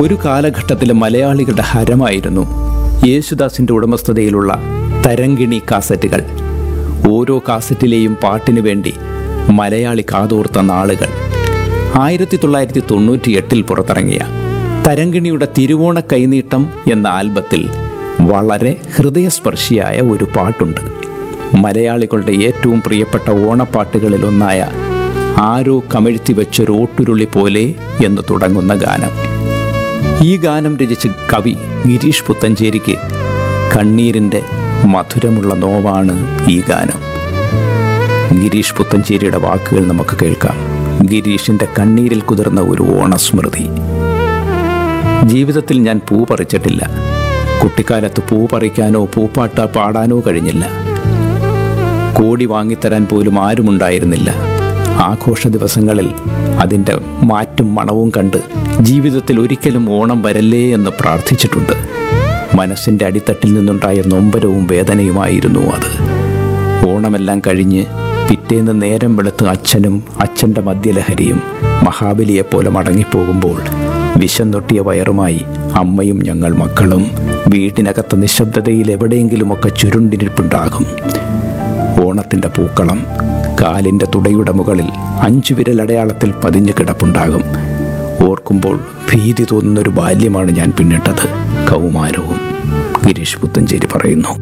ഒരു കാലഘട്ടത്തിലെ മലയാളികളുടെ ഹരമായിരുന്നു യേശുദാസിൻ്റെ ഉടമസ്ഥതയിലുള്ള തരങ്കിണി കാസറ്റുകൾ ഓരോ കാസറ്റിലെയും പാട്ടിനു വേണ്ടി മലയാളി കാതോർത്ത നാളുകൾ ആയിരത്തി തൊള്ളായിരത്തി തൊണ്ണൂറ്റി എട്ടിൽ പുറത്തിറങ്ങിയ തരങ്കിണിയുടെ തിരുവോണ കൈനീട്ടം എന്ന ആൽബത്തിൽ വളരെ ഹൃദയസ്പർശിയായ ഒരു പാട്ടുണ്ട് മലയാളികളുടെ ഏറ്റവും പ്രിയപ്പെട്ട ഓണപ്പാട്ടുകളിൽ ഒന്നായ ആരോ കമിഴ്ത്തി വെച്ചൊരു ഓട്ടുരുളി പോലെ എന്ന് തുടങ്ങുന്ന ഗാനം ഈ ഗാനം രചിച്ച കവി ഗിരീഷ് പുത്തഞ്ചേരിക്ക് കണ്ണീരിൻ്റെ മധുരമുള്ള നോവാണ് ഈ ഗാനം ഗിരീഷ് പുത്തഞ്ചേരിയുടെ വാക്കുകൾ നമുക്ക് കേൾക്കാം ഗിരീഷിൻ്റെ കണ്ണീരിൽ കുതിർന്ന ഒരു ഓണസ്മൃതി ജീവിതത്തിൽ ഞാൻ പൂ പറിച്ചിട്ടില്ല കുട്ടിക്കാലത്ത് പൂ പറിക്കാനോ പൂപ്പാട്ട പാടാനോ കഴിഞ്ഞില്ല കോടി വാങ്ങിത്തരാൻ പോലും ആരുമുണ്ടായിരുന്നില്ല ആഘോഷ ദിവസങ്ങളിൽ അതിൻ്റെ മാറ്റും മണവും കണ്ട് ജീവിതത്തിൽ ഒരിക്കലും ഓണം വരല്ലേ എന്ന് പ്രാർത്ഥിച്ചിട്ടുണ്ട് മനസ്സിൻ്റെ അടിത്തട്ടിൽ നിന്നുണ്ടായ നൊമ്പരവും വേദനയുമായിരുന്നു അത് ഓണമെല്ലാം കഴിഞ്ഞ് പിറ്റേന്ന് നേരം വെളുത്ത് അച്ഛനും അച്ഛൻ്റെ മദ്യലഹരിയും മഹാബലിയെപ്പോലെ മടങ്ങിപ്പോകുമ്പോൾ വിശന്നൊട്ടിയ വയറുമായി അമ്മയും ഞങ്ങൾ മക്കളും വീട്ടിനകത്ത് നിശബ്ദതയിൽ എവിടെയെങ്കിലുമൊക്കെ ചുരുണ്ടിരിപ്പുണ്ടാകും ഓണത്തിൻ്റെ പൂക്കളം കാലിൻ്റെ തുടയുടെ മുകളിൽ അഞ്ചു വിരലടയാളത്തിൽ പതിഞ്ഞു കിടപ്പുണ്ടാകും ഓർക്കുമ്പോൾ ഭീതി തോന്നുന്നൊരു ബാല്യമാണ് ഞാൻ പിന്നിട്ടത് കൗമാരവും ഗിരീഷ് പുത്തഞ്ചേരി പറയുന്നു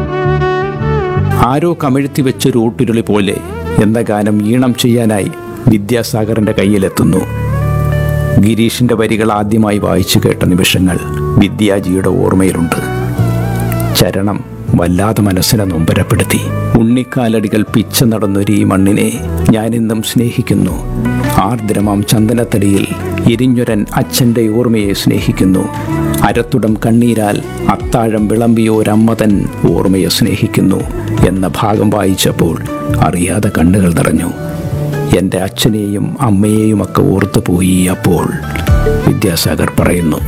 ആരോ കമിഴ്ത്തി വെച്ചൊരു ഊട്ടുരുളി പോലെ എന്ന ഗാനം ഈണം ചെയ്യാനായി വിദ്യാസാഗറിൻ്റെ കയ്യിലെത്തുന്നു ഗിരീഷിൻ്റെ വരികൾ ആദ്യമായി വായിച്ചു കേട്ട നിമിഷങ്ങൾ വിദ്യാജിയുടെ ഓർമ്മയിലുണ്ട് ചരണം വല്ലാതെ മനസ്സിനെ നൊമ്പരപ്പെടുത്തി ഉണ്ണിക്കാലടികൾ പിച്ച നടന്നൊരു ഈ മണ്ണിനെ ഞാനിന്നും സ്നേഹിക്കുന്നു ആർദ്രമാം ചന്ദനത്തടിയിൽ എരിഞ്ഞൊരൻ അച്ഛൻ്റെ ഓർമ്മയെ സ്നേഹിക്കുന്നു അരത്തുടം കണ്ണീരാൽ അത്താഴം വിളമ്പിയോരമ്മ തൻ ഓർമ്മയെ സ്നേഹിക്കുന്നു എന്ന ഭാഗം വായിച്ചപ്പോൾ അറിയാതെ കണ്ണുകൾ നിറഞ്ഞു എൻ്റെ അച്ഛനെയും അമ്മയെയുമൊക്കെ ഓർത്തുപോയി അപ്പോൾ വിദ്യാസാഗർ പറയുന്നു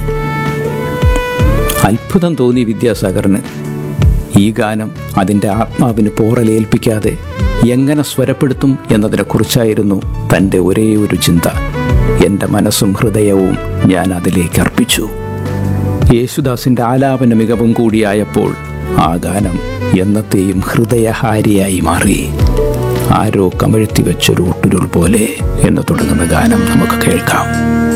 അത്ഭുതം തോന്നി വിദ്യാസാഗറിന് ഈ ഗാനം അതിൻ്റെ ആത്മാവിന് പോറലേൽപ്പിക്കാതെ എങ്ങനെ സ്വരപ്പെടുത്തും എന്നതിനെക്കുറിച്ചായിരുന്നു തൻ്റെ ഒരേ ഒരു ചിന്ത എൻ്റെ മനസ്സും ഹൃദയവും ഞാൻ അതിലേക്ക് അർപ്പിച്ചു യേശുദാസിൻ്റെ ആലാപന മികവും കൂടിയായപ്പോൾ ആ ഗാനം എന്നത്തെയും ഹൃദയഹാരിയായി മാറി ആരോ കമഴ്ത്തി വെച്ചൊരു ഒട്ടുരുൾ പോലെ എന്ന് തുടങ്ങുന്ന ഗാനം നമുക്ക് കേൾക്കാം